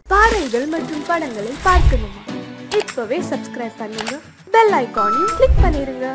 பாடல்கள் மற்றும் படங்களை பார்க்கணுமா இப்பவே சப்ஸ்கிரைப் பண்ணுங்க பெல் ஐகானையும் கிளிக் பண்ணிருங்க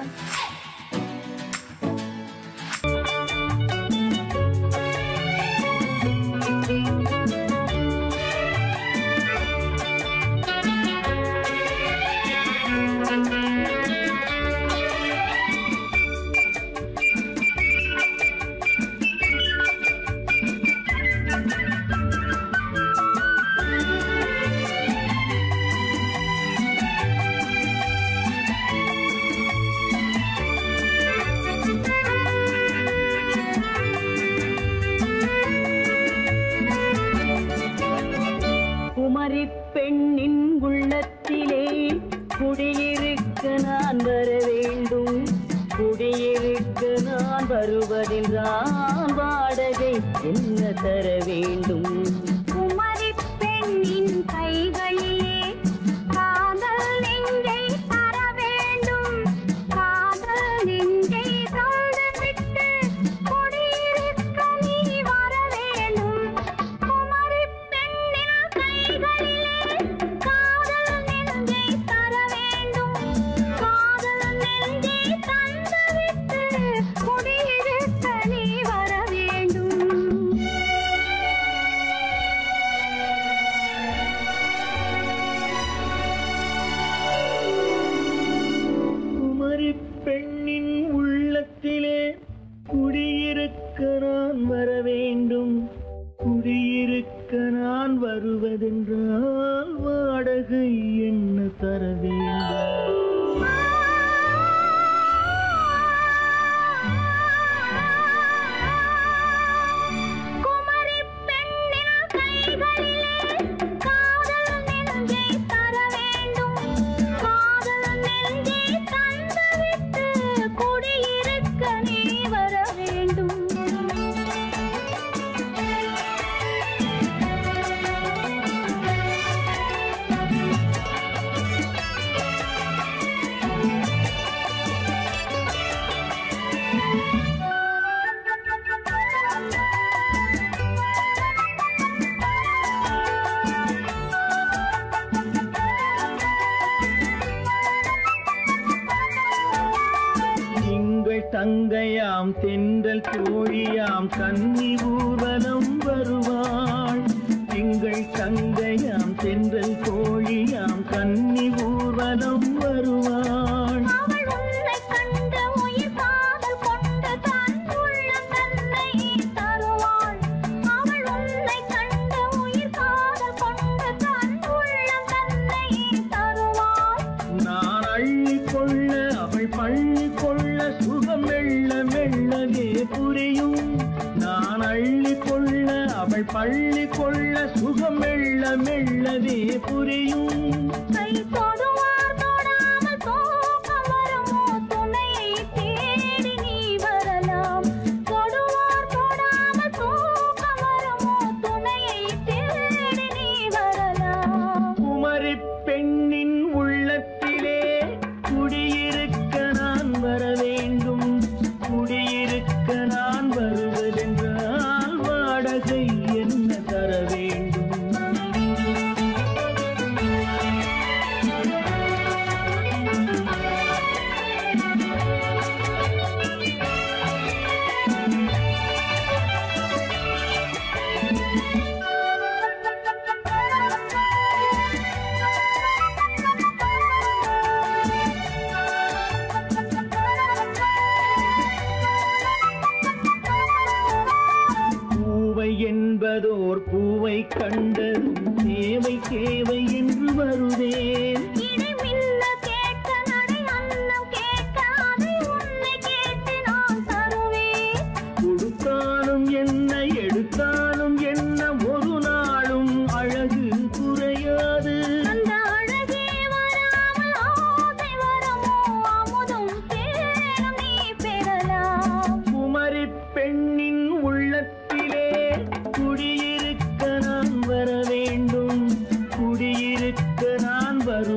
குமரி பெண்ணின் உள்ளத்திலே குடியிருக்க நான் வர வேண்டும் குடியிருக்க நான் வருவதென்றால் வாடகை என்ன தர வேண்டும் குமரி பெண்ணின் கைகளிலே காதல் நெஞ்சை தர வேண்டும் காதல் நெஞ்சை தந்துவிட்டு குடியிருக்க நீ வர வேண்டும் குமரி பெண்ணின் கைகளிலே காதல் நெஞ்சை தர வேண்டும் காதல் நெஞ்சை தந்துவிட்டு குடியிருக்க நீ வர வேண்டும் குமரி பெண்ணின் உள்ளத்திலே குடியிருக்க நான் வர வேண்டும் குடியிருக்க நான் வருவதென்றால் வாடகை என்ன தர வேண்டும் குமரி பெண்ணின் கைகளிலே காதல் நெஞ்சை தர வேண்டும் காதல் நெஞ்சை தந்துவிட்டு குடியிருக்க நீ வர வேண்டும் திங்கள் தங்கையாம் தென்றல் தோழியாம் கன்னி ஊர்வலம் வருவாள் திங்கள் தங்கையாம் தென்றல் தோழியாம் கன்னி ஊர்வலம் வருவாள் அவள் உன்னை கண்டு உயிர் காதல் கொண்டு தன் உள்ளம் தன்னை தருவாள் அவள் உன்னை கண்டு உயிர் காதல் கொண்டு தன் உள்ளம் தன்னை தருவாள் நான் அள்ளி கொள்ள அவள் பள்ளி கொள்ள சுகம் மெல்ல மெல்லவே புரியும் நான் அள்ளி கொள்ள அவள் பள்ளி கொள்ள சுகம் மெல்ல மெல்லவே புரியும் கை தொடுவார் தொடாமல் தூக்கம் வருமோ துணையை தேடி நீ வரலாம் தொடுவார் தொடாமல் தூக்கம் வருமோ துணையை தேடி நீ வரலாம் குமரி பெண்ணின் உள்ளத்திலே குடியிருக்க நான் வர வேண்டும் குடியிருக்க நான் வருவதென்றால் வாடகை என்ன தர வேண்டும் பூவை என்பதோர் பூவை கண்டதும் தேவை தேவை என்று வருவேன் இடி மின்ன கேட்க நடை அன்னம் கேட்க அதை உன்னை கேட்டு நான் தருவேன் கொடுத்தாலும் என்ன எடுத்தாலும் என்ன ஒரு நாளும் அழகு குறையாது அந்த அழகே வராமல் ஆசை வரமோ அமுதும் தேனும் நீ பெறலாம் குமரி பெண்ணின் உள்ளத்திலே குடியிருக்க நான் வர வேண்டும் குடியிருக்க நான் வர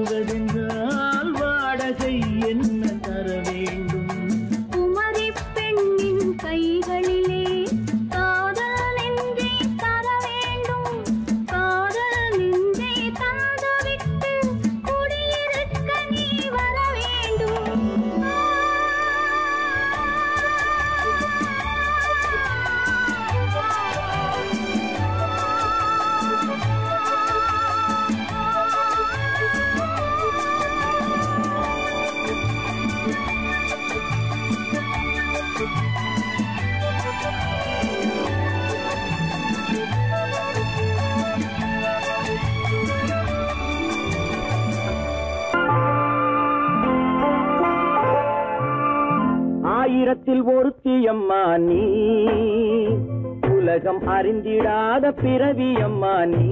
ஆயிரத்தில் ஒருத்தியம்மா நீ உலகம் அறிந்திடாத பிறவியம்மா நீ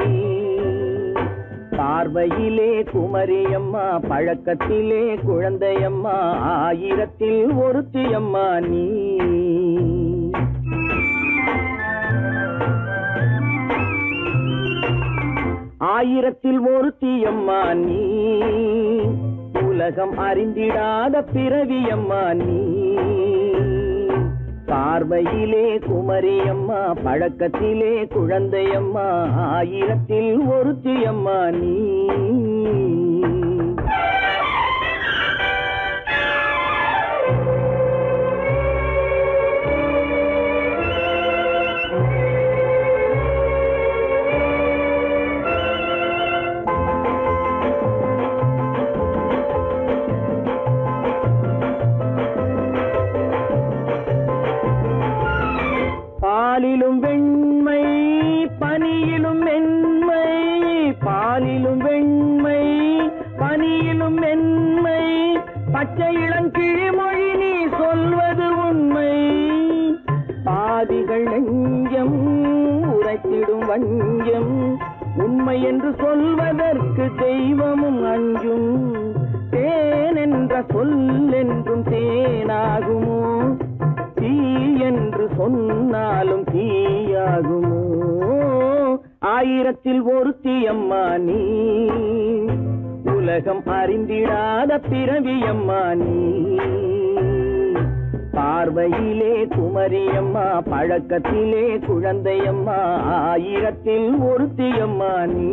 பார்வையிலே குமரியம்மா பழக்கத்திலே குழந்தையம்மா ஆயிரத்தில் ஒருத்தியம்மா நீ ஆயிரத்தில் ஒருத்தியம்மா நீ உலகம் அறிந்திடாத பிறவியம்மா நீ பார்வையிலே குமரியம்மா பழக்கத்திலே குழந்தையம்மா ஆயிரத்தில் ஒருத்தியம்மா நீ பாலிலும் வெண்மை பனியிலும் மென்மை பாலிலும் வெண்மை பனியிலும் மென்மை பச்சை இளங்கிழிமொழி நீ சொல்வது உண்மை பாதிகள் நெஞ்சம் உரைத்திடும் வஞ்சம் உண்மை என்று சொல்வதற்கு தெய்வமும் அஞ்சும் தேன் என்ற சொல் என்றும் தேனாகுமோ தீ என்று சொன்னாலும் தீயாகுமோ ஆயிரத்தில் ஒருத்தி அம்மா நீ உலகம் அறிந்திடாத பிறவியம்மா நீ பார்வையிலே குமரியம்மா பழக்கத்திலே குழந்தையம்மா ஆயிரத்தில் ஒருத்தியம்மா நீ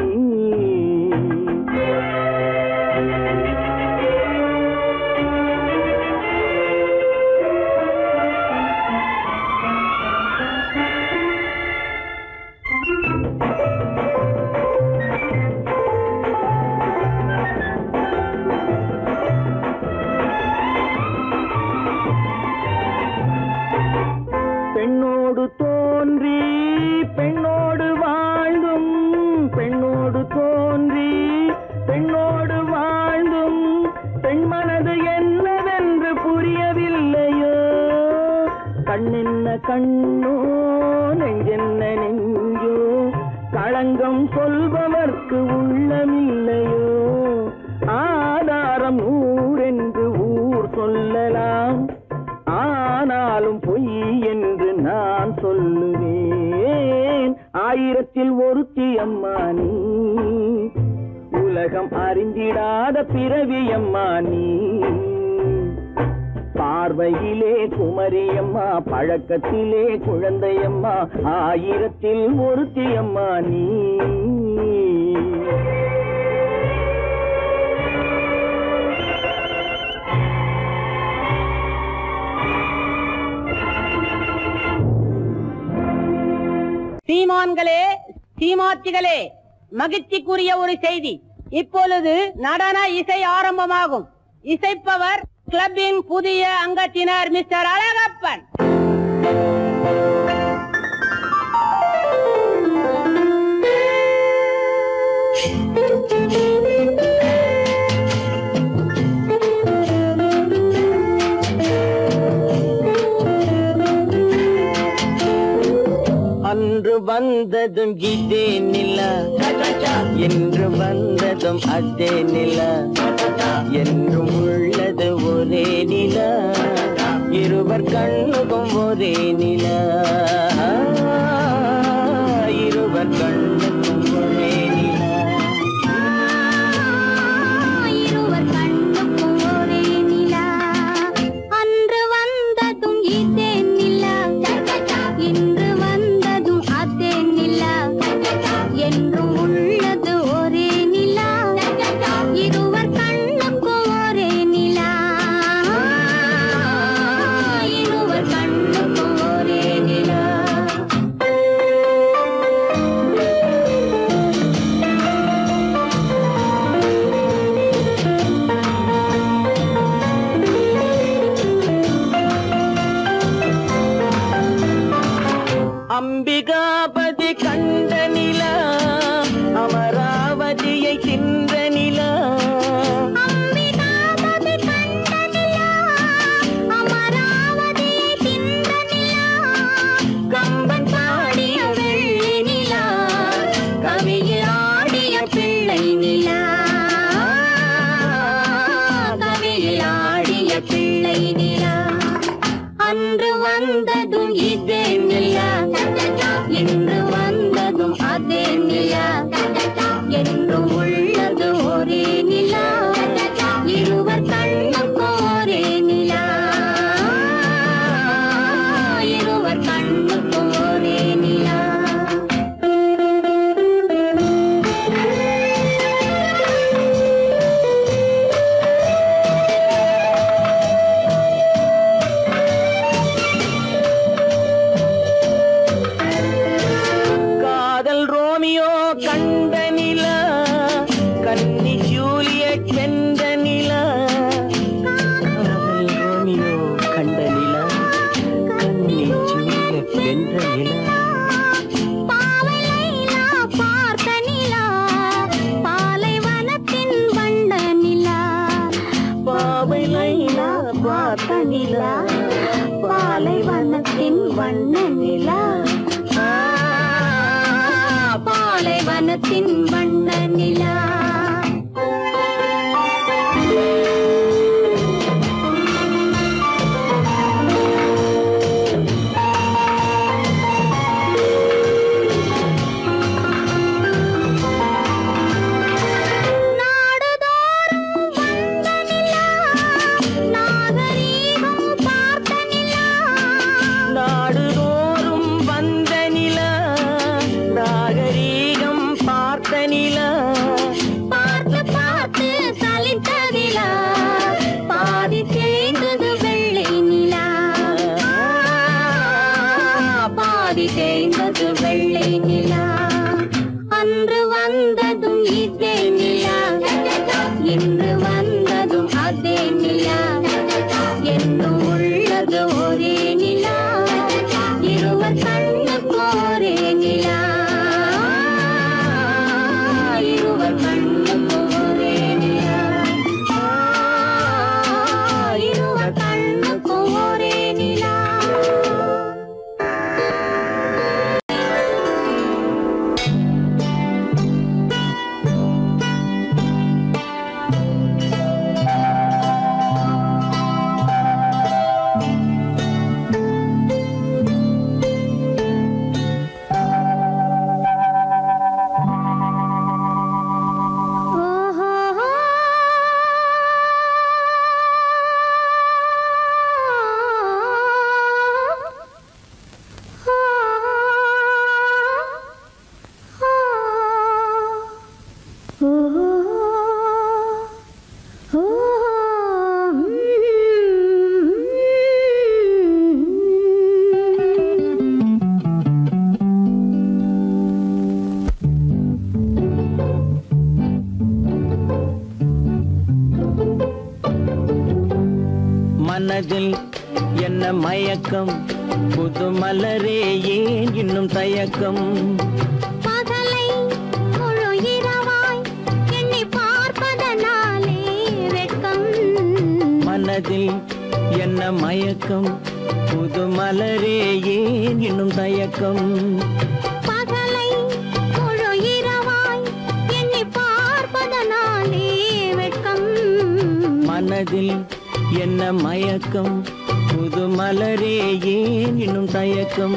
பெண்ணோடு தோன்றி பெண்ணோடு வாழ்ந்தும் பெண்ணோடு தோன்றி பெண்ணோடு வாழ்ந்தும் பெண் மனது என்னவென்று புரியவில்லையோ கண்ணென்ன கண்ணோ நெஞ்சென்ன நெஞ்சோ களங்கம் சொல்பவர்க்கு உள்ளமில்லையோ ஆதாரம் ஊரென்று ஊர் சொல்லலாம் ஆனாலும் பொய் என்று நான் சொல்லுவேன் ஆயிரத்தில் ஒருத்தி அம்மா நீ உலகம் அறிந்திடாத பிறவி அம்மா நீ பார்வையிலே குமரியம்மா பழக்கத்திலே குழந்தையம்மா ஆயிரத்தில் ஒருத்தி அம்மா நீ சீமான்களே சீமாத்திகளே மகிழ்ச்சிக்குரிய ஒரு செய்தி இப்பொழுது நடன இசை ஆரம்பமாகும் இசைப்பவர் கிளப்பின் புதிய அங்கத்தினர் மிஸ்டர் அழகப்பன் அன்று வந்ததும் இதே நிலா என்று வந்ததும் அதே நிலா என்றும் உள்ளது ஒரே நிலா இருவர் கண்ணுக்கும் ஒரே நிலா இருவர் கண்ணுக்கும் ஒரே நிலா இருவர் கண்ணுக்கும் ஒரே நிலா அன்று வந்ததும் இதே நிலா இன்று வந்ததும் அதே நிலா என்றும் உள்ளது ஒரே நிலா இருவர் கண்ணுக்கும் ஒரே நிலா இருவர் கண்ணுக்கும் ஒரே நிலா கொண்ட நிலா கன்னி ஜூலியட் வென்ற நிலா காதல் ரோமியோ கண்ட நிலா கன்னி ஜூலியட் வென்ற நிலா பாவை லைலா பார்த்த நிலா பாலைவனத்தின் வண்ண நிலா பாவை லைலா பார்த்த நிலா பாலைவனத்தின் வண்ண நிலா ஆ, பாலைவனத்தின் வண்ண நிலா நாடுதோறும் வந்த நிலா நாகரீகம் பார்த்த நிலா நாடுதோறும் வந்த நிலா நாகரீகம் பார்த்த நிலா பார்த்து பார்த்து சலித்த நிலா பாதி தேய்ந்தது வெள்ளை நிலா பாதி தேய்ந்தது வெள்ளை நிலா அன்று வந்ததும் இதே நிலா இன்று வந்ததும் அதே நிலா என்னும் உள்ளது ஒரே நிலா இருவர் கண்ணுக்கு ஒரே நிலா இருவர் கண்ணுக்கு ஒரே நிலா இருவர் கண்ணுக்கு ஒரே நிலா மனதில் என்ன மயக்கம் புது மலரே ஏன் இன்னும் தயக்கம் பகலை முழு இரவாய் எண்ணி பார்ப்பதனாலே வெட்கம் மனதில் என்ன மயக்கம் புது மலரே ஏன் இன்னும் தயக்கம் பகலை முழு இரவாய் எண்ணி பார்ப்பதனாலே வெட்கம் மனதில் என்ன மயக்கம் புது மலரே ஏன் இன்னும் தயக்கம்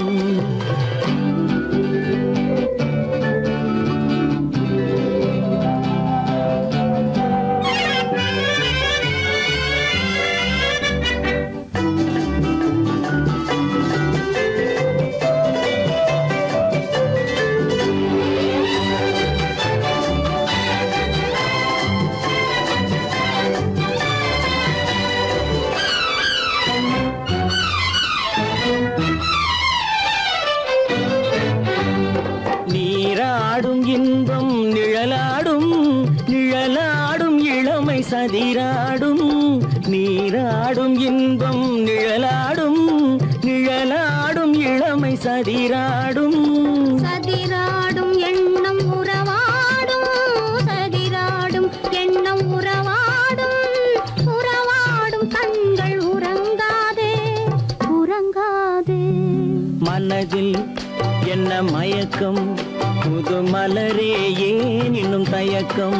நீராடும் இன்பம் நிழலாடும் நிழலாடும் இளமை சதிராடும் நீராடும் இன்பம் நிழலாடும் நிழலாடும் இளமை சதிராடும் சதிராடும் எண்ணம் உறவாடும் சதிராடும் எண்ணம் உறவாடும் உறவாடும் கண்கள் உறங்காதே உறங்காதே மனதில் என்ன மயக்கம் புது மலரே ஏன் இன்னும் தயக்கம்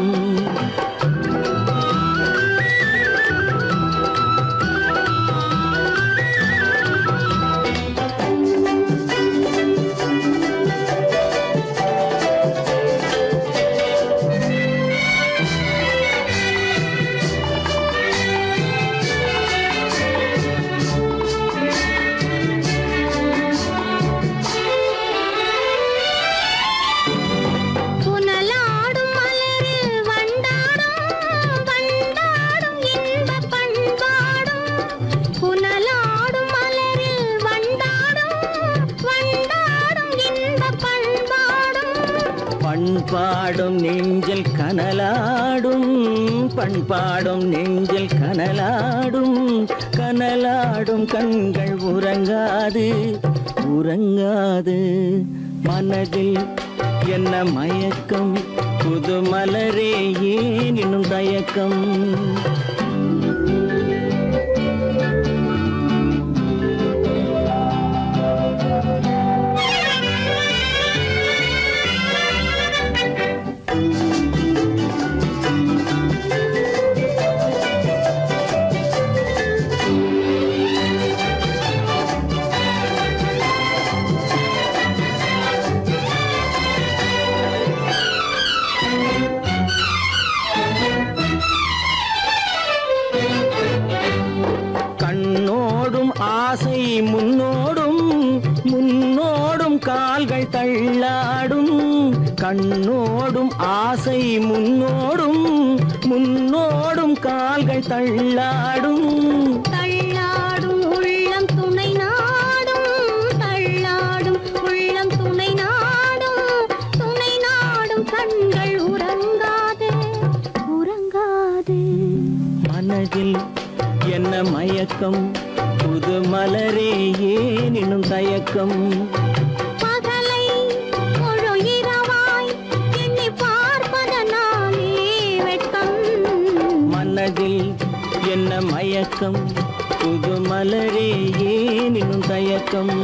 புனலாடும் மலரில் வண்டாடும் பண்பாடும் நெஞ்சில் கனலாடும் பண்பாடும் நெஞ்சில் கனலாடும் கனலாடும் கண்கள் உறங்காது உறங்காது மனதில் என்ன மயக்கம் புது மலரே ஏன் இன்னும் தயக்கம் கண்ணோடும் ஆசை முன்னோடும் முன்னோடும் கால்கள் தள்ளாடும் கண்ணோடும் ஆசை முன்னோடும் முன்னோடும் கால்கள் தள்ளாடும் தள்ளாடும் உள்ளம் துணை நாடும் தள்ளாடும் உள்ளம் துணை நாடும் துணை நாடும் கண்கள் உறங்காது உறங்காது மனதில் என்ன மயக்கம் புது மலரே ஏன் இன்னும் தயக்கம் பகலை முழு இரவாய் எண்ணி பார்ப்பதனாலே வெட்கம் மனதில் என்ன மயக்கம் புது மலரே ஏன் இன்னும் தயக்கம்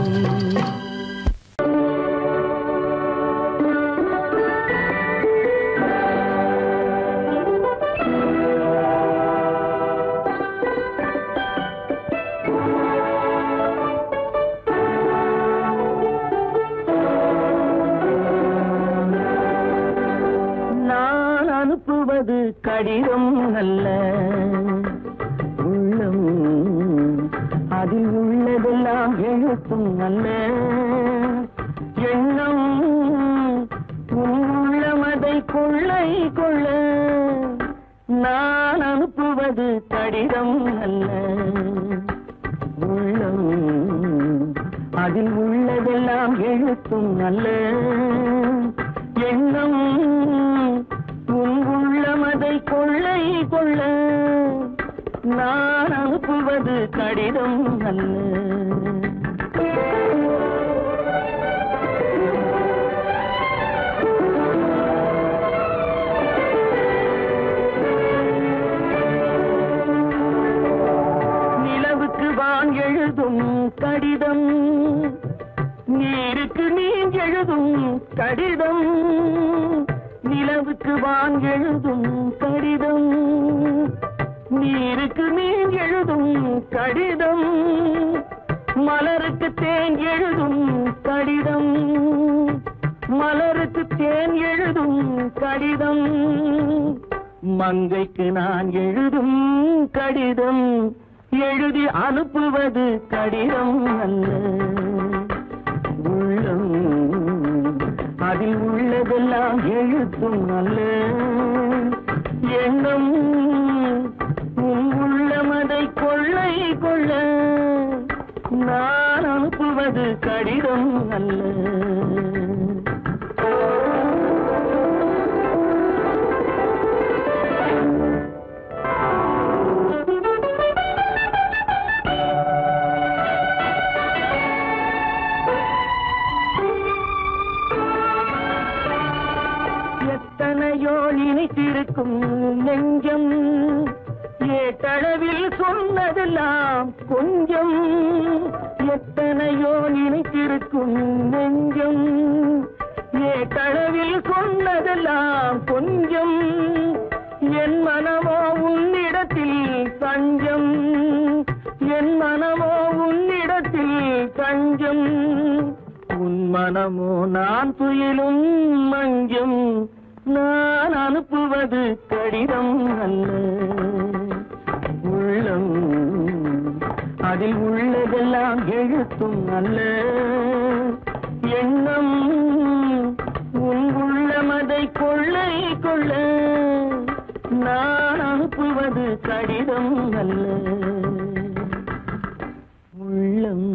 நான் அனுப்புவது கடிதம் அல்ல உள்ளம் அதில் உள்ளதெல்லாம் எழுத்தும் அல்ல எண்ணம் உன் உள்ளமதை கொள்ளை கொள்ள நான் அனுப்புவது கடிதம் அல்ல உள்ளம் அதில் உள்ளதெல்லாம் எழுத்தும் அல்ல எண்ணம் உன் உள்ளமதை கொள்ளை கொள்ள நான் அனுப்புவது கடிதம் அல்ல நிலவுக்கு வான் எழுதும் கடிதம் நீருக்கு நீர் எழுதும் கடிதம் நிலவுக்கு வான் எழுதும் கடிதம் நீருக்கு நீர் எழுதும் கடிதம் மலருக்கு தேன் எழுதும் கடிதம் மலருக்கு தேன் எழுதும் கடிதம் மங்கைக்கு நான் எழுதும் கடிதம் எழுதி அனுப்புவது கடிதம் அல்ல உள்ளம் அதில் உள்ளதெல்லாம் எழுத்தும் அல்ல எண்ணம் உன் உள்ளமதை கொள்ளை கொள்ள நான் அனுப்புவது கடிதம் அல்ல எத்தனையோ நினைத்திருக்கும் நெஞ்சம் ஏட்டளவில் சொன்னதெல்லாம் கொஞ்சம் எத்தனையோ நினைத்திருக்கும் நெஞ்சம் ஏட்டளவில் சொன்னதெல்லாம் கொஞ்சம் என் மனமோ உன்னிடத்தில் தஞ்சம் என் மனமோ உன்னிடத்தில் தஞ்சம் உன் மனமோ நான் துயிலும் மஞ்சம் நான் அனுப்புவது கடிதம் அல்ல உள்ளம் அதில் உள்ளதெல்லாம் எழுத்தும் அல்ல எண்ணம் உன் உள்ளமதை கொள்ளை கொள்ள நான் அனுப்புவது கடிதம் அல்ல உள்ளம்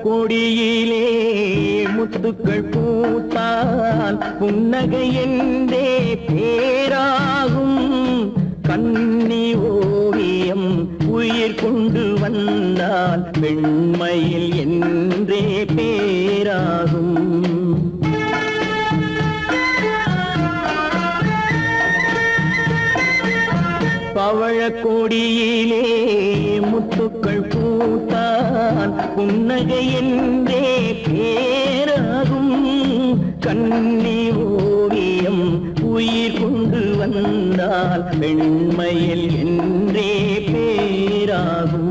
கொடியிலே முத்துக்கள் பூத்தால் புன்னகை என்றே பேராகும் கண்ணி ஓவியம் உயிர் கொண்டு வந்தால் பெண்மையில் என்றே பேராகும் பவழக் கொடியிலே முத்துக்கள் பூத்தான் புன்னகை என்றே பேராகும் கண்ணி ஓவியம் உயிர் கொண்டு வந்தால் பெண்மையில் என்றே பேராகும்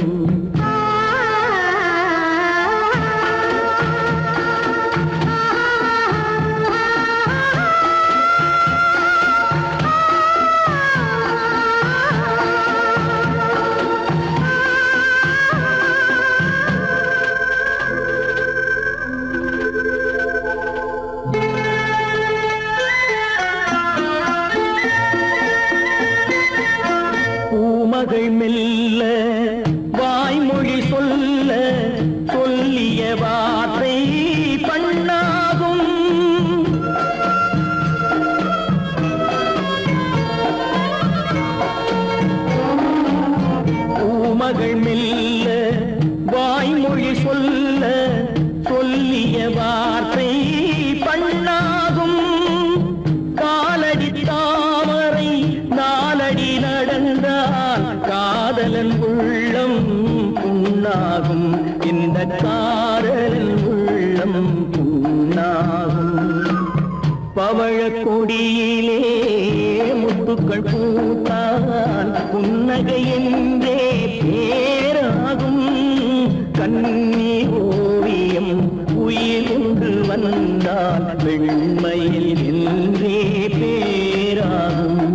பூமகள் மெல்ல வாய்மொழி சொல்ல சொல்லிய வார்த்தை பண்ணாகும் பூமகள் மெல்ல வாய்மொழி சொல்ல சொல்லிய வார்த்தை பண்ணாகும் காலடி தாமரை நாலடி நடந்தால் காதலன் உள்ளம் புண்ணாகும் இந்த காதலன் உள்ளம் புண்ணாகும் பவழக் கொடியிலே முத்துக்கள் பூத்தால் புன்னகை என்றே பேராகும் கண்ணி ஓவியம் உயிர் கொண்டு வந்தால் வெண்மையில் என்றே பேராகும்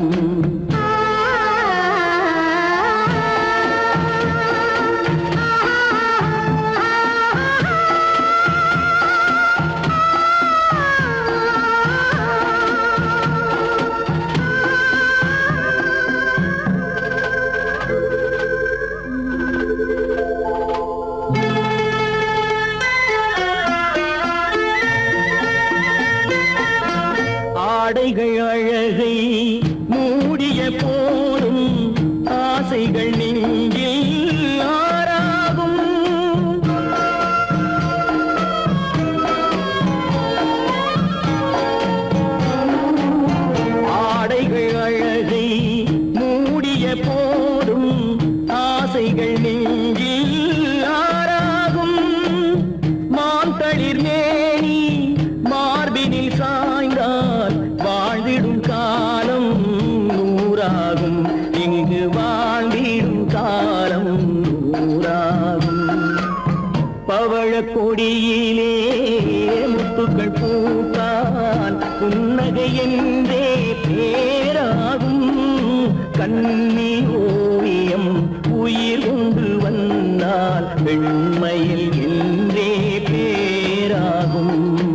ஆடைகள் அழகை மூடிய போதும் ஆசைகள் நெஞ்சில் ஆறாகும் ஆடைகள் அழகை மூடிய போதும் ஆசைகள் நெஞ்சில் ஆறாகும் மாந்தளிர் மேனி மார்பினில் சாய்ந்தால் வாழ்ந்திடும் காலம் நூறாகும் இங்கு வாழ்ந்திடும் காலம் நூறாகும் பவழக் கொடியிலே முத்துக்கள் பூத்தால் புன்னகை என்றே பேராகும் கண்ணி ஓவியம் உயிர் கொண்டு வந்தால் வெண்மையில் என்றே பேராகும்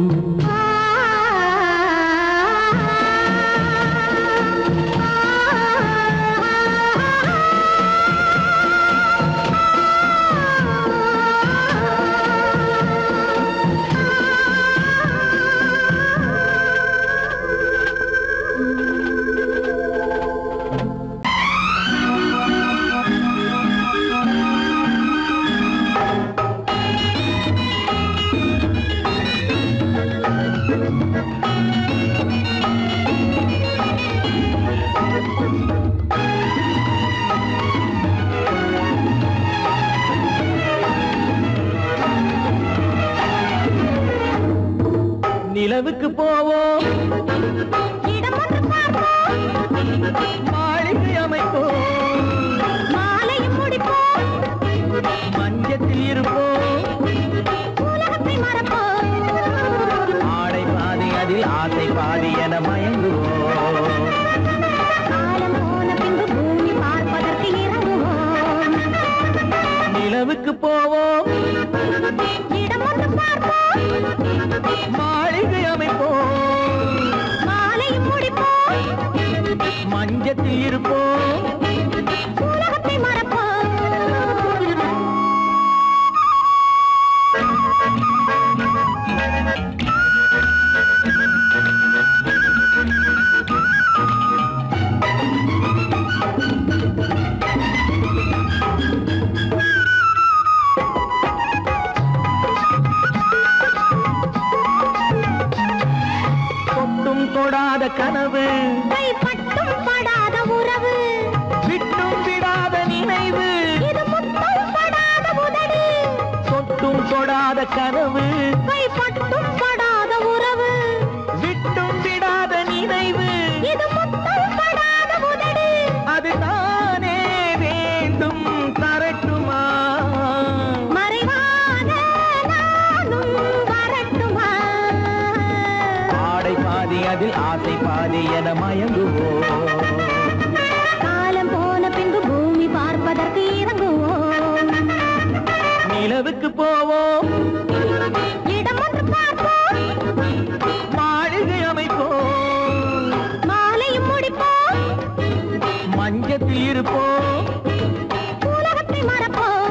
நிலவுக்கு போவோம் இடம் ஒன்று பார்ப்போம் மாளிகை அமைப்போம் மாலையும் முடிப்போம் மஞ்சத்தில் இருப்போம் உலகத்தை மறப்போம் ஆடை பாதி அதில் ஆசை பாதி என மயங்குவோம் காலம் போன பின்பு பூமி பார்ப்பதற்கு இறங்குவோம் நிலவுக்கு போவோம் இடம் ஒன்று பார்ப்போம் மாளிகை அமைப்போம் மாலையும் முடிப்போம் மஞ்சத்தில் இருப்போம் உலகத்தை மறப்போம் தொடாத கனவு கைப்பட்டும் படாத உறவு விட்டும் விடாத நினைவு இது முத்தம் படாத உதடு தொட்டும் தொடாத கனவு கைப்பட்டும் படாத உறவு விட்டும் விடாத நினைவு இது முத்தம் படாத உதடு அது தானே வேண்டும் தரட்டுமா மறைவான நானும் வரட்டுமா ஆடை பாதி அதில் ஆசை பாதி என மயங்குவோம் காலம் போன பின்பு பூமி பார்ப்பதற்கு இறங்குவோம் நிலவுக்கு போவோம் இடம் ஒன்று பார்ப்போம் மாளிகை அமைப்போம் மாலையும் முடிப்போம் மஞ்சத்தில் இருப்போம் உலகத்தை மறப்போம்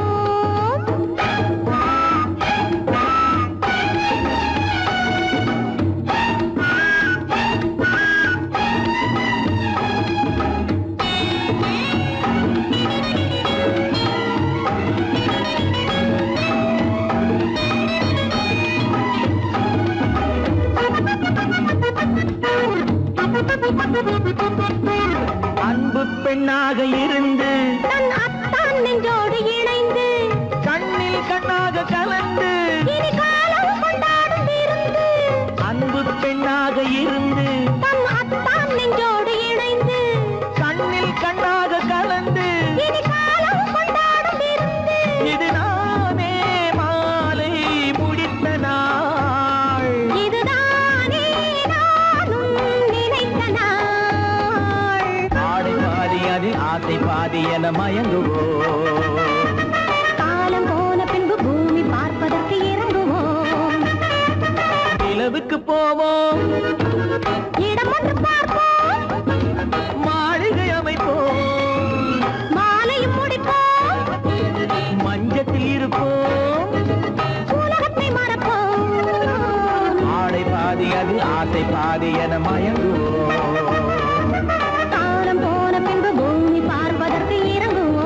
அன்பு பெண்ணாக இருந்து தன் அத்தான் நெஞ்சோடு இணைந்து கண்ணில் கண்ணாக கலந்து இனி காலம் கொண்டாடும் விருந்து அன்பு பெண்ணாக இருந்து தன் அத்தான் நெஞ்சோடு இணைந்து கண்ணில் கண்ணாக கலந்து இனி காலம் கொண்டாடும் விருந்து இது நானே மாலை முடித்த நாள் இதுதானே நானும் நினைத்த நாள் ஆடை பாதி அதில் ஆசை பாதி என மயங்குவோம் காலம் போன பின்பு பூமி பார்ப்பதற்கு இறங்குவோம் நிலவுக்கு போவோம் இடம் ஒன்று பார்ப்போம் மாளிகை அமைப்போம் மாலையும் முடிப்போம் மஞ்சத்தில் இருப்போம் உலகத்தை மறப்போம் ஆடை பாதி அதில் ஆசை பாதி என மயங்குவோம் காலம் போன பின்பு பூமி பார்ப்பதற்கு இறங்குவோம்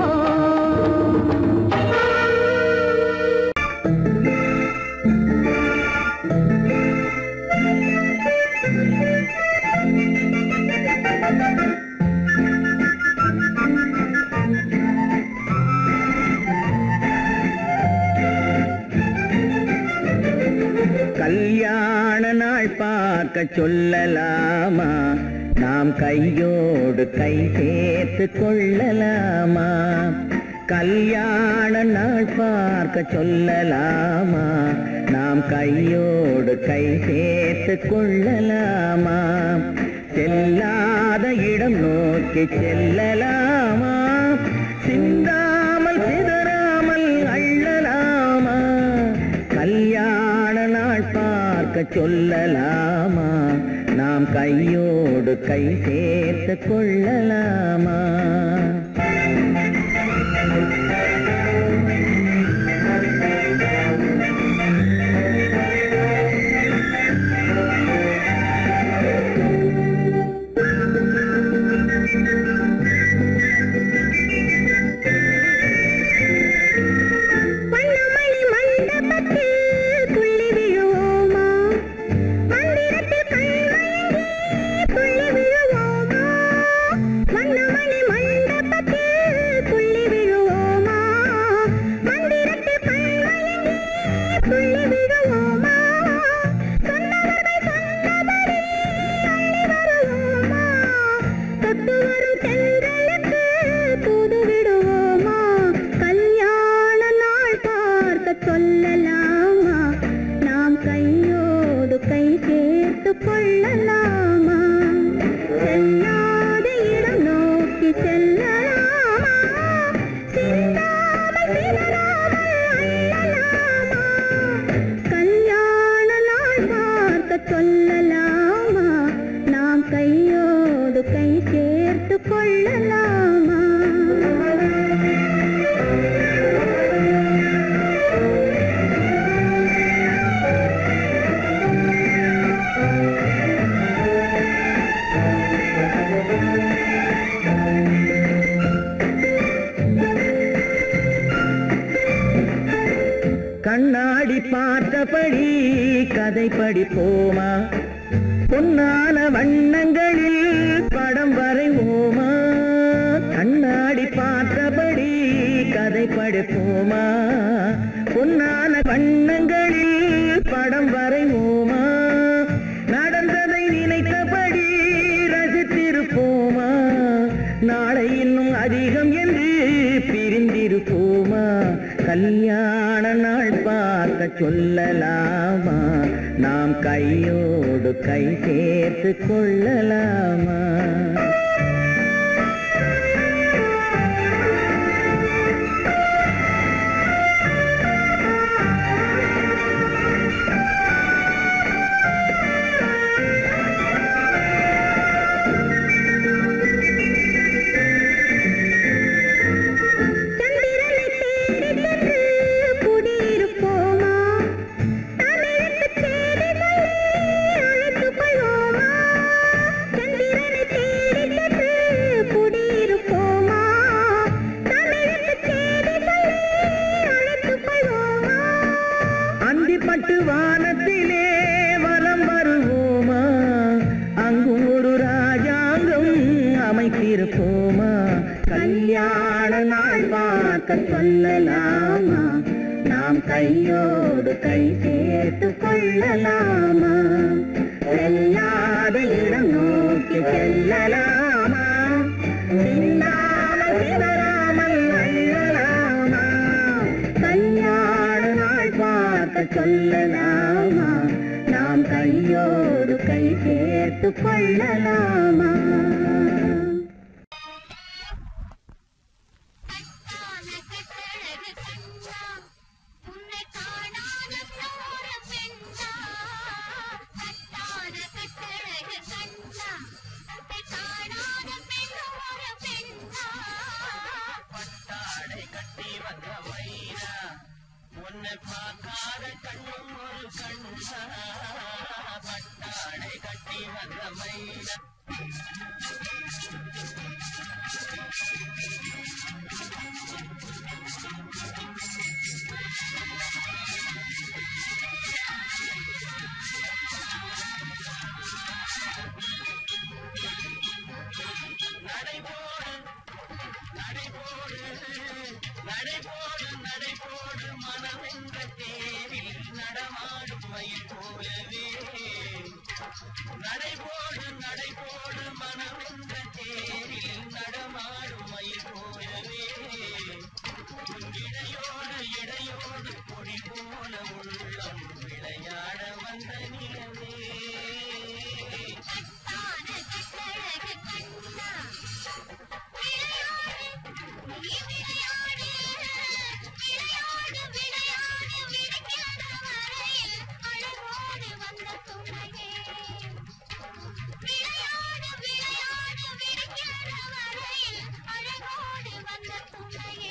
கல்யாண நாள் பார்க்க சொல்லலாமா நாம் கையோடு கை சேர்த்து கொள்ளலாமா கல்யாண நாள் பார்க்க சொல்லலாமா நாம் கையோடு கை சேர்த்து கொள்ளலாமா செல்லாத இடம் நோக்கி செல்லலாமா சிந்தாமல் சிதறாமல் அள்ளலாமா கல்யாண நாள் பார்க்க சொல்லலாமா நாம் கையோடு கை சேர்த்து கொள்ளலாமா வண்ணமணி மண்டபத்தில் துள்ளி விழுவோமா மந்திரத்தில் கண்மயங்கி துள்ளி விழுவோமா வண்ணமணி மண்டபத்தில் துள்ளி விழுவோமா மந்திரத்தில் கண்மயங்கி துள்ளி விழுவோமா சொன்னவர்கள் சொன்னபடி அள்ளி வருவோமா தொட்டு வரும் தென்றலுக்கு தூது விடுவோமா கல்யாண நாள் பார்க்க சொல்லலாமா நாம் கையோடு கை சேர்த்து கொள்ளலாமா செல்லாத இடம் நோக்கி செல்லலாமா சிந்தாமல் சிதறாமல் அள்ளலாமா கல்யாண நாள் பார்க்க சொல்லலாமா நாம் கையோடு கை சேர்த்து கொள்ளலாமா நினைத்தபடி ரசித்திருப்போமா நாளை இன்னும் அதிகம் என்று பிரிந்திருப்போமா கல்யாண நாள் பார்க்க சொல்லலாமா நாம் கையோடு கை சேர்த்து கொள்ளலாமா சந்திரனை தேடி சென்று குடியிருப்போமா தமிழுக்கு தேடி சொல்லி அழைத்துக் கொள்வோமா சந்திரனை தேடி சென்று குடியிருப்போமா தமிழுக்கு தேடி சொல்லி அழைத்துக் கொள்வோமா அந்திப்பட்டு வானத்திலே வலம் வருவோமா அங்கும் ஒரு ராஜாங்கம் அமைத்திருப்போமா கல்யாண நாள் பார்க்க சொல்லலாமா நாம் கையோடு கை சேர்த்து கொள்ளலாமா செல்லாத இடம் நோக்கி செல்லலாமா சிந்தாமல் சிதறாமல் அள்ளலாமா கல்யாண நாள் பார்க்க சொல்லலாமா நாம் கையோடு கை சேர்த்து கொள்ளலாமா கட்டான கட்டழகு கண்ணா உன்னை காணாத போற பெண்ணா கட்டான கட்டழகு கண்ணா உன்னை காணாத பெண்ணோர பெண்ணா பட்டாடை கட்டி வந்த மைனா உன்னை பார்க்காத கண்ணும் ஒரு கண்ணா பட்டாடை கட்டி வந்த மைனா நடைபோடு நடைபோடு நடைபோடு நடைபோடு மனமென்ற தேரில் நடமாடும் மயில் போலவே நடைபோடு நடைபோடு மனமென்ற தேரில் நடமாடும் மயில் போலவே உன் இடையோடு இடையோடு கொடி போல உள்ளம் விளையாட வந்த நிலவே கட்டான கட்டழகு கண்ணா விளையாடு நீ விளையாடு விளையாடு விளையாடு விடுக்காத வரையில் அழகோடு வந்த துணையே விளையாடு விளையாடு விடுக்காத வரையில் அழகோடு வந்த துணையே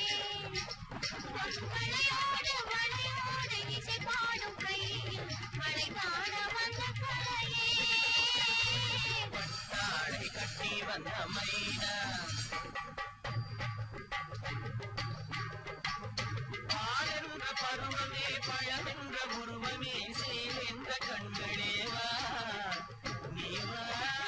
மழையோடு மழையோடு இசை பாடும் கையில் மழை காண வந்த கலையே தாழை கட்டி வந்த மைனா பாலென்ற பருவமே பழமென்ற உருவமே சேவென்ற கண்களே வா நீ வா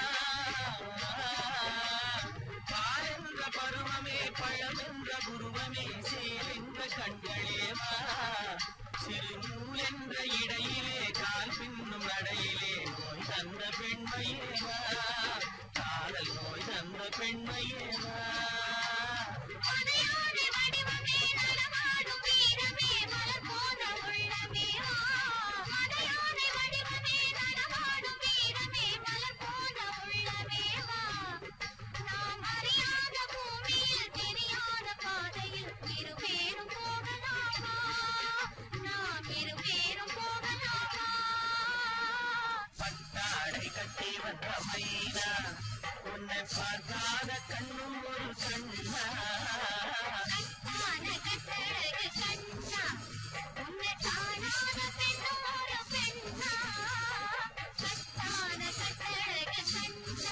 பாலென்ற பருவமே பழமென்ற உருவமே சேவென்ற கண்களே வா சிறு நூலென்ற இடையிலே கால் பின்னும் நடையிலே நோய் தந்த பெண்மையே வா காதல் நோய் தந்த பெண்மையே வா அதையோடு வடிவமே நடமாடும் வீரமே மலர் போன்ற உள்ளமே வா அதையோடு வடிவமே நடமாடும் வீரமே மலர் போன்ற உள்ளமே வா நாம் அறியாத பூமியில் தெரியாத பாதையில் இருவேறும் போகலாமா நாம் இருவேறும் போகலாமா பட்டாடை கட்டி வந்த மைனா உன்னை பார்க்காத கண்ணும் ஒரு கண்ணா கட்டான கட்டழகு கண்ணா உன்னை காணாத பெண்ணும் ஒரு பெண்ணா கட்டான கட்டழகு கண்ணா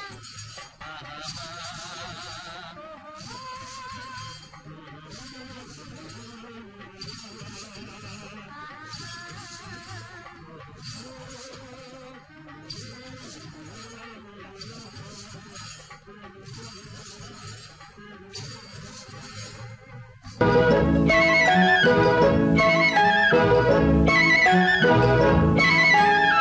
ஆ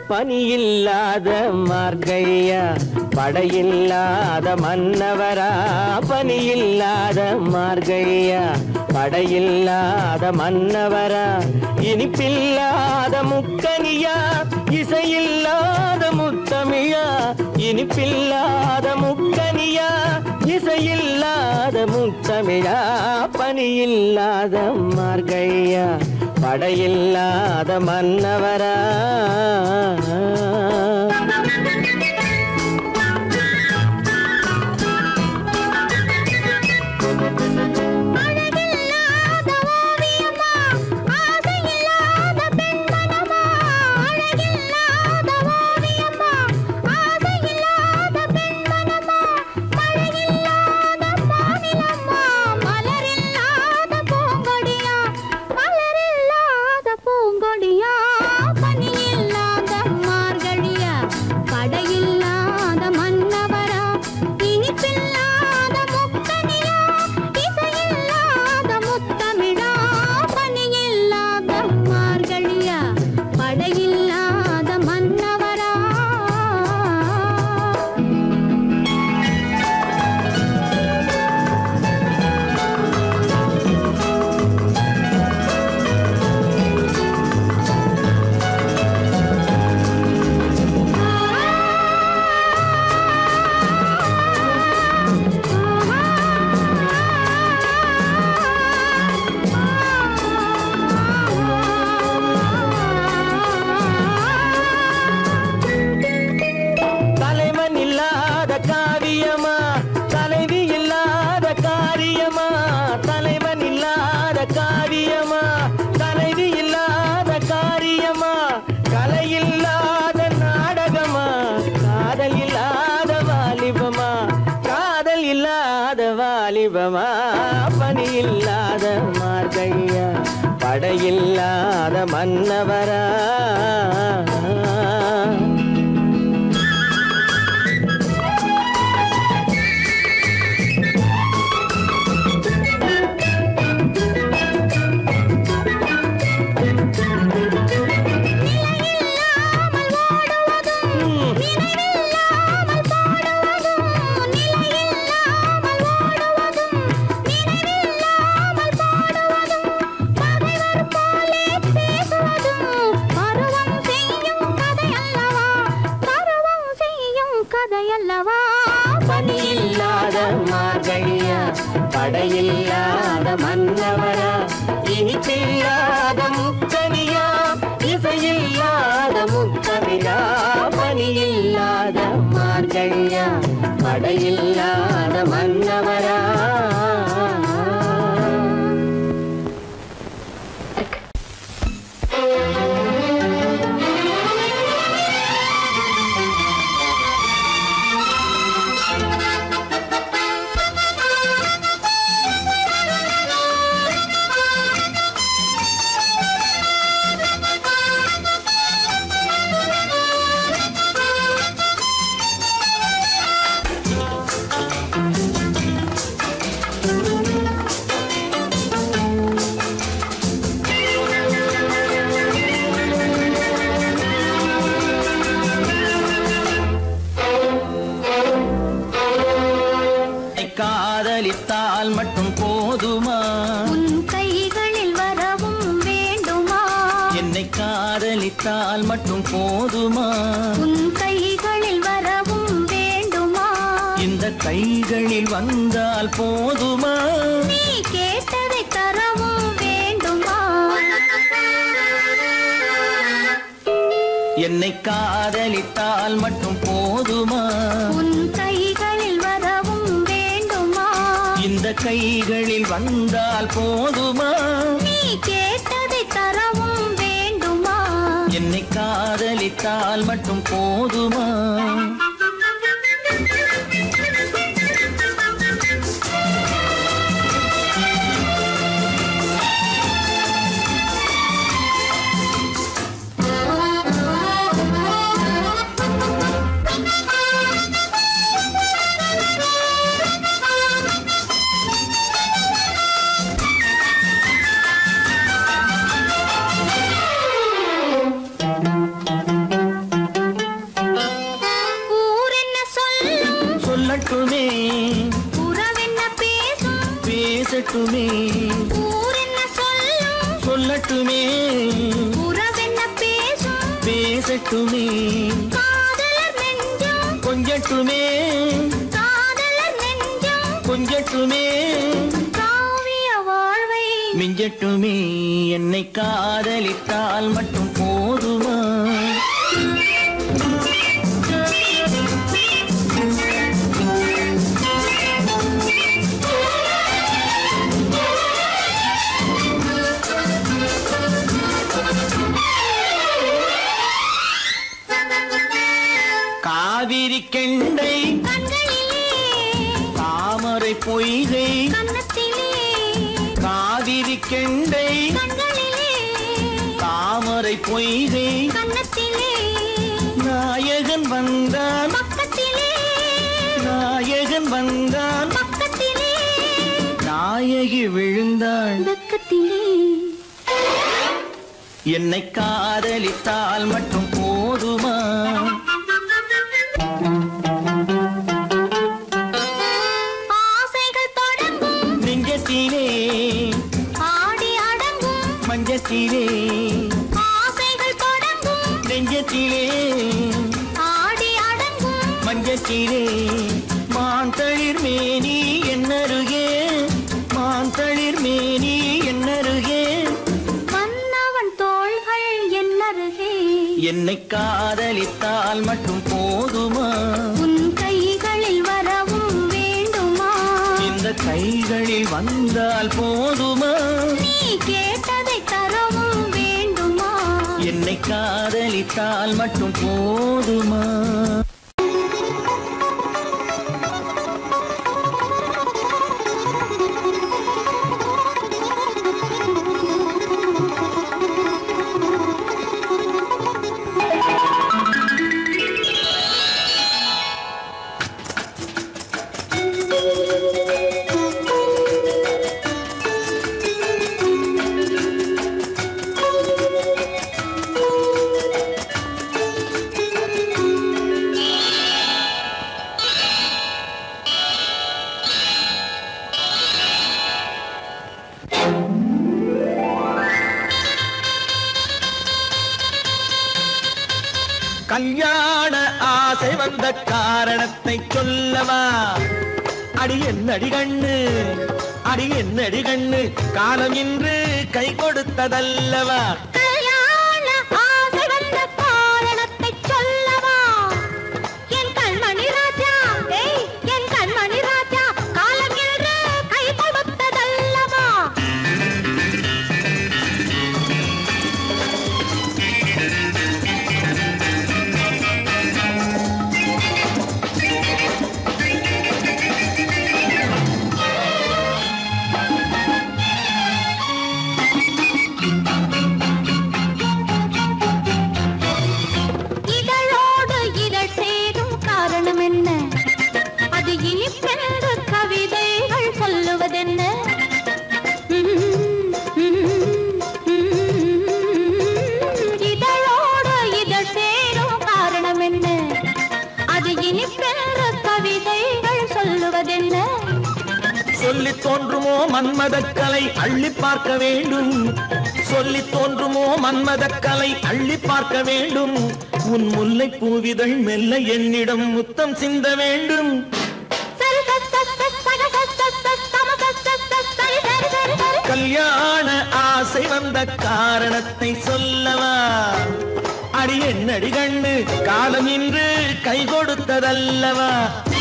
பனியில்லாத மார்கையா படையில்லாத மன்னவரா பனியில்லாத மார்கையா படையில்லாத மன்னவரா இனிப்பில்லாத முக்கனியா இசையில்லாத முத்தமிழா இனிப்பில்லாத முக்கனியா இசையில்லாத முத்தமிழா பனியில்லாத மார்கையா படையில்லாத மன்னவரா அழகில்லாத ஓவியமா ஆசையில்லாத பெண்மனமா அழகில்லாத ஓவியமா ஆசையில்லாத பெண்மனமா மழையில்லாத மாநிலமா மலரில்லாத பூங்கொடியா மலரில்லாத பூங்கொடியா பனியில்லாத மார்கழியா படையில்லாத மன்னவரா இனிப்பில்லாத முக்கனியா இசையில்லாத முத்தமிழா பனியில்லாத மார்கழியா படையில்லாத மன்னவரா தலைவன் இல்லாத காவியமா தலைவி இல்லாத காரியமா தலைவன் இல்லாத காவியமா தலைவி இல்லாத காரியமா கலை இல்லாத நாடகமா காதல் இல்லாத வாலிபமா காதல் இல்லாத வாலிபமா பணி இல்லாத மார்கையா படையில்லாத மன்னவரா நிலையில்லாமல் ஓடுவதும் நினைவில்லாமல் பாடுவதும் நிலையில்லாமல் ஓடுவதும் நினைவில்லாமல் பாடுவதும் பகைவர் போலே பேசுவதும் பருவம் செய்யும் கதை அல்லவா பருவம் செய்யும் கதை அல்லவா பணியில்லாத மார்கையா படையில்லாத மன்னவரா இனிப்பில்லாத முக்கனியா இசையில்லாத முத்தமிழா பணியில்லாத மார்கையா படையில்லாத மன்னவரா காதலித்தால் மட்டும் போதுமா உன் கைகளில் வரவும் வேண்டுமா என்னை காதலித்தால் மட்டும் போதுமா உன் கைகளில் வரவும் வேண்டுமா இந்த கைகளில் வந்தால் போதுமா நீ கேட்டதை தரவும் வேண்டுமா என்னை காதலித்தால் மட்டும் போதுமா உன் கைகளில் வரவும் வேண்டுமா இந்த கைகளில் வந்தால் போதுமா நீ கேட்டதை தரவும் வேண்டுமா என்னை காதலித்தால் மட்டும் போதுமா பேசட்டுமே ஊர் என்ன சொல்லும் சொல்லட்டுமே உறவென்ன பேசும் பேசட்டுமே காதலர் நெஞ்சம் கொஞ்சட்டுமே காதலர் நெஞ்சம் கொஞ்சட்டுமே காவிய வாழ்வை மிஞ்சட்டுமே என்னை காதலித்தால் மட்டும் போதுமா காவிரி கெண்டை கண்களிலே தாமரை பொய்கை கன்னத்திலே காவிரி கெண்டை கண்களிலே தாமரை பொய்கை கன்னத்திலே நாயகன் வந்தான் பக்கத்திலே நாயகன் வந்தான் பக்கத்திலே நாயகி விழுந்தாள் பக்கத்திலே என்னை காதலித்தால் மட்டும் போதுமா ஆசைகள் தொடங்கும் நெஞ்சத்திலே ஆடி அடங்கும் மஞ்சத்திலே ஆசைகள் தொடங்கும் நெஞ்சத்திலே ஆடி அடங்கும் மஞ்சத்திலே மாந்தளிர் மேனி என்னருகே மாந்தளிர் மேனி என்னருகே மன்னவன் தோள்கள் என்னருகே என்னை காதலித்தால் மட்டும் போதுமா உன் கைகளில் வரவும் வேண்டுமா இந்த கைகளில் வந்தால் போதுமா நீ கேட்டதை தரவும் வேண்டுமா என்னை காதலித்தால் மட்டும் போதுமா கல்யாண ஆசை வந்த காரணத்தை சொல்லவா அடி என்னடி கண்ணு அடி என்னடி கண்ணு காலம் இன்று கை கொடுத்ததல்லவா கல்யாண ஆசை வந்த காரணத்தை சொல்லவா என் கண்மணி ராஜா ஏய் என் கண்மணி ராஜா காலம் என்று கை கொடுத்ததல்லவா இதழோடு இதழ் சேரும் காரணம் என்ன அது இனிப்பென்று கவிதைகள் சொல்லுவதென்ன இதழோடு இதழ் சேரும் காரணம் என்ன அது இனிப்பென்று கவிதைகள் சொல்லுவதென்ன சொல்லி தோன்றுமோ மன்மதக்கலை அள்ளி பார்க்க வேண்டும் சொல்லி தோன்றுமோ மன்மதக்கலை அள்ளி பார்க்க வேண்டும் உன் முல்லை பூவிதழ் மெல்ல என்னிடம் முத்தம் சிந்த வேண்டும் சரி சரி சரி சரி சரி சரி சரி சம சரி சரி சரி சரி சரி சரி சரி கல்யாண ஆசை வந்த காரணத்தை சொல்லவா அடி என்னடி கண்ணு காலம் இன்று கை கொடுத்ததல்லவா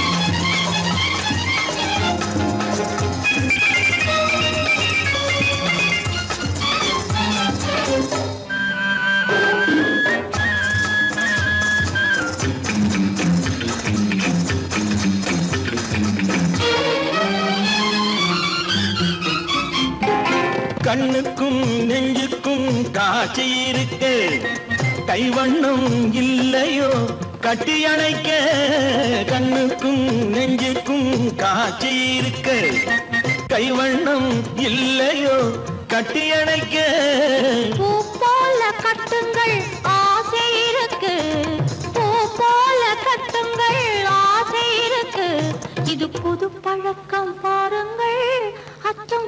கண்ணுக்கும் நெஞ்சுக்கும் காட்சி இருக்கு கைவண்ணம் இல்லையோ கட்டி அணைக்க கண்ணுக்கும் நெஞ்சுக்கும் காட்சி இருக்கு கைவண்ணம் இல்லையோ கட்டி அணைக்க பூ போல கட்டுங்கள் ஆசை இருக்கு பூ போல கட்டுங்கள் ஆசை இருக்கு இது புது பழக்கம் பாருங்கள் அச்சம்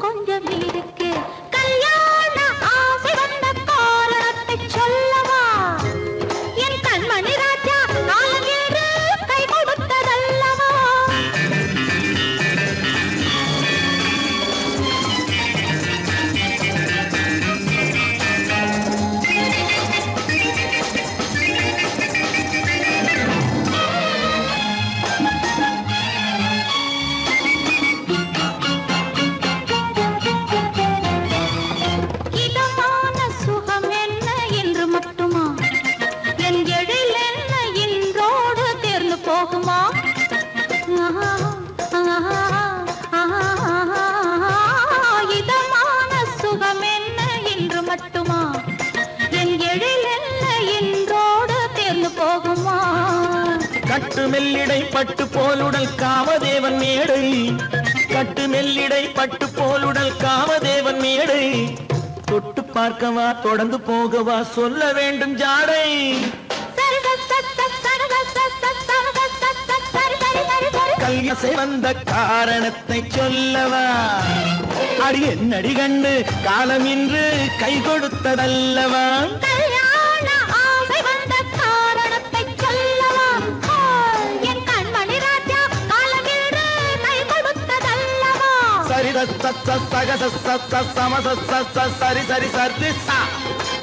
பட்டு போலுடல் காமதேவன் மேடை கட்டு மெல்லிடை பட்டு போலுடல் காமதேவன் மேடை தொட்டு பார்க்கவா தொடர்ந்து போகவா சொல்ல வேண்டும் ஜாடை கல்யாசை வந்த காரணத்தை சொல்லவா அடி என்னடி கண்டு காலம் இன்று கை கொடுத்ததல்லவா கல்யாண ஆசை வந்த காரணத்தை சொல்லவா ஆ, என் கண்மணி ராஜா காலமில்லை கை கொடுத்ததல்லவா சரி ச ச ச சக ச ச ச சம ச ச ச சரி சரி சரி சா